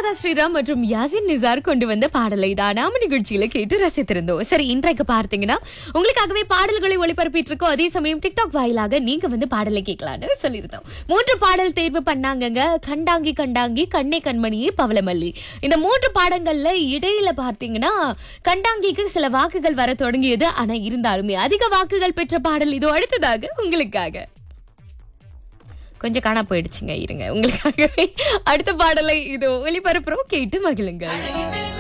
அனுராதா ஸ்ரீராம் மற்றும் யாசின் நிசார் கொண்டு வந்த பாடலை தான் நாம நிகழ்ச்சியில கேட்டு ரசித்திருந்தோம் சரி இன்றைக்கு பார்த்தீங்கன்னா உங்களுக்காகவே பாடல்களை ஒளிபரப்பிட்டு இருக்கோம் அதே சமயம் டிக்டாக் வாயிலாக நீங்க வந்து பாடலை கேட்கலாம்னு சொல்லியிருந்தோம் மூன்று பாடல் தேர்வு பண்ணாங்கங்க கண்டாங்கி கண்டாங்கி கண்ணே கண்மணியே பவளமல்லி இந்த மூன்று பாடங்கள்ல இடையில பார்த்தீங்கன்னா கண்டாங்கிக்கு சில வாக்குகள் வர தொடங்கியது ஆனா இருந்தாலுமே அதிக வாக்குகள் பெற்ற பாடல் இதோ அடுத்ததாக உங்களுக்காக கொஞ்சம் காணா போயிடுச்சுங்க இருங்க உங்களுக்காகவே அடுத்த பாடலை இதோ ஒளிபரப்புறோம் கேட்டு மகிழுங்கள்